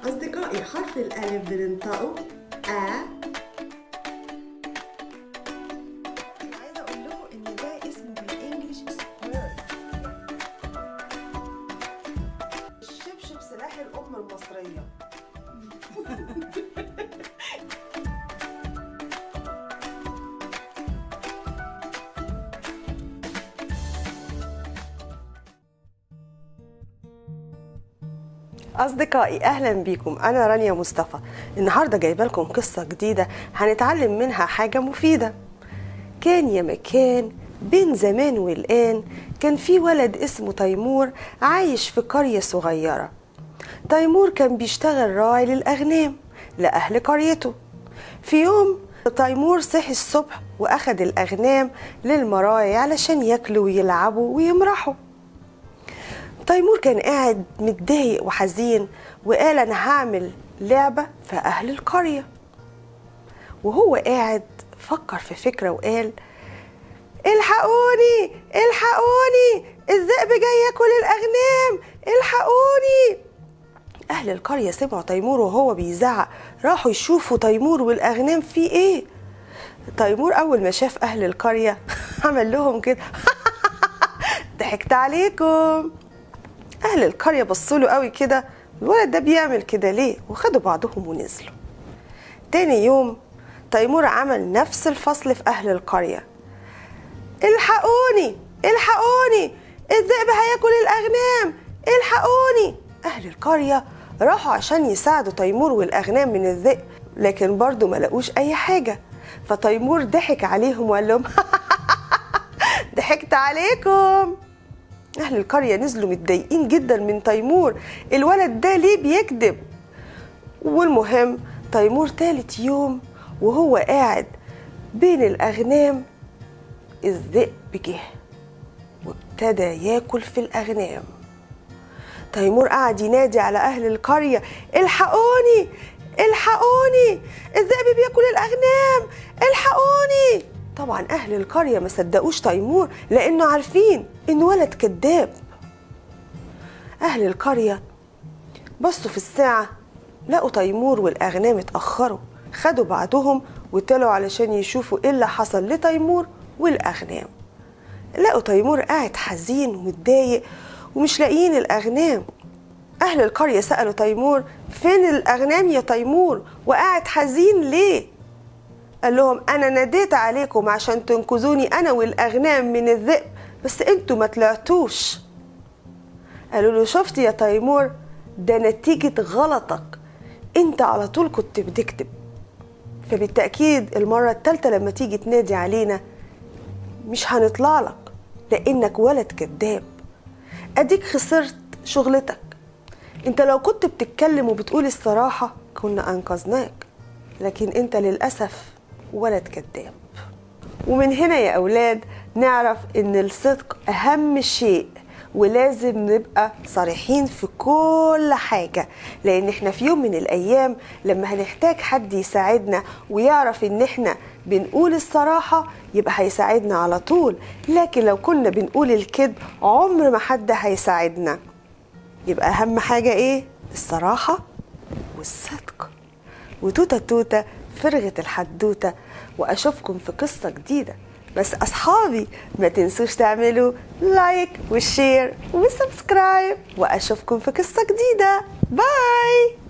أصدقائي حرف الألف بننطقه أ عايزه اقول لكم ان ده اسمه بالانجلش سكويرت الشبشب سلاح الام المصريه أصدقائي أهلا بيكم أنا رانيا مصطفى النهاردة جايبة لكم قصة جديدة هنتعلم منها حاجة مفيدة كان يا مكان بين زمان والآن كان في ولد اسمه تيمور عايش في قرية صغيرة تيمور كان بيشتغل راعي للأغنام لأهل قريته في يوم تيمور صحي الصبح وأخد الأغنام للمراعي علشان ياكلوا ويلعبوا ويمرحوا تيمور كان قاعد متضايق وحزين وقال انا هعمل لعبه في اهل القريه وهو قاعد فكر في فكره وقال الحقوني الحقوني الذئب جاي ياكل الاغنام الحقوني اهل القريه سمعوا تيمور وهو بيزعق راحوا يشوفوا تيمور والاغنام في ايه تيمور اول ما شاف اهل القريه عمل لهم كده ضحكت عليكم أهل القرية بصوا له قوي كده الولد ده بيعمل كده ليه وخدوا بعضهم ونزلوا تاني يوم تيمور عمل نفس الفصل في أهل القرية الحقوني الحقوني الذئب هياكل الأغنام الحقوني أهل القرية راحوا عشان يساعدوا تيمور والأغنام من الذئب لكن برضه ما لقوش أي حاجة فتيمور ضحك عليهم وقال لهم ضحكت عليكم أهل القرية نزلوا متضايقين جدا من تيمور الولد ده ليه بيكذب والمهم تيمور تالت يوم وهو قاعد بين الأغنام الذئب جه وابتدى ياكل في الأغنام تيمور قعد ينادي على أهل القرية الحقوني الحقوني الذئب بياكل الأغنام الحقوني طبعا أهل القرية ما صدقوش تيمور لأنه عارفين إنه ولد كذاب أهل القرية بصوا في الساعة لقوا تيمور والأغنام اتأخروا خدوا بعضهم وطلعوا علشان يشوفوا إيه اللي حصل لتيمور والأغنام لقوا تيمور قاعد حزين ومتضايق ومش لاقيين الأغنام أهل القرية سألوا تيمور فين الأغنام يا تيمور وقاعد حزين ليه قال لهم انا ناديت عليكم عشان تنقذوني انا والاغنام من الذئب بس انتوا ما طلعتوش قالوا له شفت يا تيمور ده نتيجة غلطك انت على طول كنت بتكتب فبالتأكيد المرة التالتة لما تيجي تنادي علينا مش هنطلع لك لانك ولد كذاب اديك خسرت شغلتك انت لو كنت بتتكلم وبتقول الصراحة كنا انقذناك لكن انت للأسف ولد كذاب ومن هنا يا أولاد نعرف إن الصدق أهم شيء ولازم نبقى صريحين في كل حاجة لأن احنا في يوم من الأيام لما هنحتاج حد يساعدنا ويعرف إن احنا بنقول الصراحة يبقى هيساعدنا على طول لكن لو كنا بنقول الكذب عمر ما حد هيساعدنا يبقى أهم حاجة إيه؟ الصراحة والصدق وتوتة توتة فرغت الحدوتة وأشوفكم في قصة جديدة بس أصحابي ما تنسوش تعملوا لايك وشير وسبسكرايب وأشوفكم في قصة جديدة باي